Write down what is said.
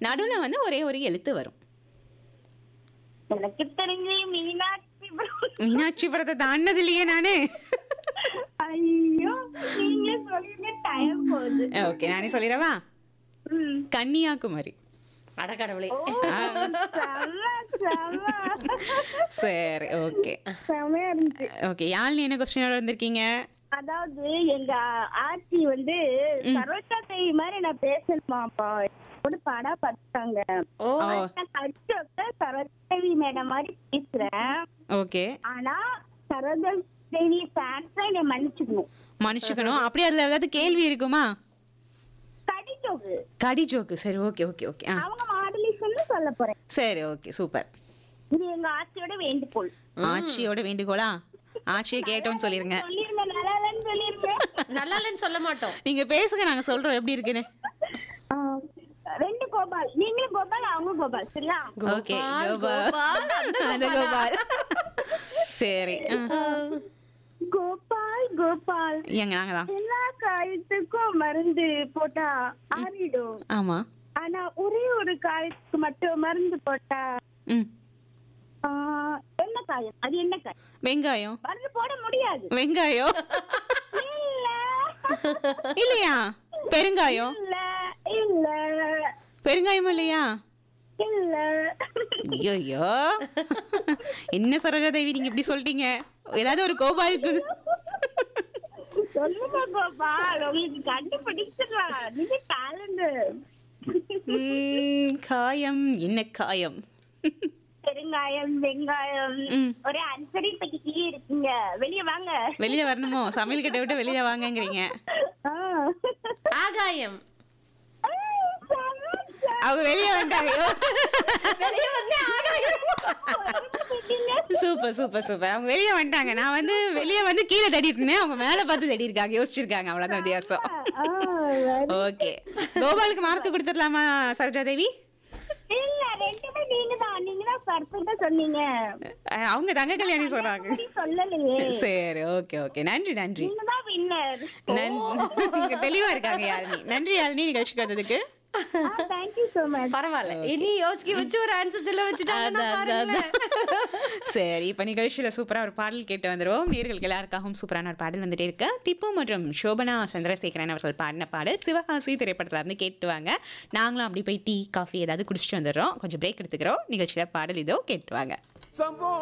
நடுவுல வந்து ஒரே ஒரு எழுத்து வரும் எனக்கு தெரிஞ்சு மீனாட்சிபுரம் மீனாட்சிபுரத்தை தாண்டது இல்லையே நானு ஐயோ நீங்க சொல்லுங்க டைம் போகுது ஓகே நானே சொல்லிடவா ம். கன்னியாகுமரி அடக்கடவுளே ஓ, செம, செம. சரி ஓகே செமையா இருந்துச்சு ஓகே யாழ்னி என்ன கொஸ்டினோட வந்திருக்கீங்க அதாவது எங்க ஆட்சி வந்து சரோஜா தேவி மாதிரி நான் பேசணுமாப்பா ஒரு படா பார்த்தாங்க ஓ ஓ கட்சியோட சரோஜா தேவி மேடம் மாதிரி பேசுறேன் ஓகே ஆனா சரோஜா தேவி ஃபேன்ஸ் என்னை மன்னிச்சுக்கணும் மன்னிச்சுக்கணும் அப்படியே அதுல ஏதாவது கேள்வி இருக்குமா கடிச்சோக்கு கடி ஜோக்கு சரி ஓகே ஓகே ஓகே ஆ அவங்க மாடுலேஷன் சொல்ல போறேன் சரி ஓகே சூப்பர் இது எங்க ஆட்சியோட வேண்டுகோள் ஆச்சியோட வேண்டுகோளா ஆச்சியை கேட்டோம்னு சொல்லிருங்க சொல்லிருங்க நல்லா இல்லைன்னு சொல்லிருங்க நல்லா இல்லைன்னு சொல்ல மாட்டோம் நீங்க பேசுங்க நாங்க சொல்றோம் எப்படி இருக்குன்னு ஆ, ரெண்டு கோபால் நீங்களும் கோபால் அவங்க கோபால் சரியா ஓகே கோபால், கோபால் கோபால், அந்த அந்த கோபால் சரி ஆ. கோபால் கோபால் ஏங்க நாங்க தான் எல்லா காயத்துக்கும் மருந்து போட்டா ஆறிடும் ஆமா ஆனா ஒரே ஒரு காயத்துக்கு மட்டும் மருந்து போட்டா ம் ஆ, என்ன காயம் அது என்ன காயம் வெங்காயம் மருந்து போட முடியாது வெங்காயம் இல்ல இல்லையா பெருங்காயம் இல்ல இல்ல பெருங்காயம் இல்லையா இல்ல ஐயோ என்ன சரோஜா தேவி நீங்க இப்படி சொல்லிட்டீங்க ஏதாவது ஒரு கோபாலுக்கு சொல்லுங்க கோபால் உங்களுக்கு கண்டுபிடிச்சிடலாம் நீங்க டேலண்ட் ம், காயம் என்ன காயம் பெருங்காயம் வெங்காயம் ம். ஒரே அன்சரி பட்டிக்கிட்டே இருக்கீங்க வெளிய வாங்க வெளியில வரணுமோ சமையல் கிட்ட விட்டு வெளியில வாங்கங்கிறீங்க ஆ. ஆகாயம் ஆ, செம, செம. அவங்க வெளியே வந்தாங்க வெளியே வந்து ஆகாயம் சூப்பர் சூப்பர் சூப்பர் அவங்க வெளியே வந்துட்டாங்க நான் வந்து வெளியே வந்து கீழே தடிட்டு இருந்தேன் அவங்க மேல பார்த்து தடி இருக்காங்க யோசிச்சிருக்காங்க அவ்வளவுதான் வித்தியாசம் ஆ, very- ஓகே கோபாலுக்கு மார்க் கொடுத்துடலாமா சரோஜா தேவி இல்ல ரெண்டுமே நீங்க தான் நீங்க தான் பர்ஃபெக்ட்டா சொன்னீங்க அஹ், அவங்க தங்க கல்யாணி சொல்றாங்க அப்படி சொல்லலையே சரி ஓகே ஓகே நன்றி நன்றி நீங்க தான் வின்னர் நன்றி தெளிவா இருக்காங்க யாழினி நன்றி யாழினி நிகழ்ச்சிக்கு வந்ததுக்கு தேங்க்யூ சோ மச் பரவாயில்ல இனி யோசிக்க வச்சு ஒரு ஆன்சர் சொல்ல வச்சுட்டாங்கன்னா அதான், அதான், பாருங்களேன் சரி இப்போ நிகழ்ச்சியில சூப்பரா ஒரு பாடல் கேட்டு வந்துருவோம் நேர்களுக்கு எல்லாருக்காகவும் சூப்பரான ஒரு பாடல் வந்துட்டே இருக்கு திப்பு மற்றும் சோபனா சந்திரசேகரன் அவர்கள் பாடின பாடல் சிவகாசி திரைப்படத்துல இருந்து கேட்டு வாங்க நாங்களும் அப்படி போய் டீ காஃபி ஏதாவது குடிச்சிட்டு வந்துடுறோம் கொஞ்சம் பிரேக் எடுத்துக்கிறோம் நிகழ்ச்சியில பாடல் இதோ கேட்டு வாங்க சம்போ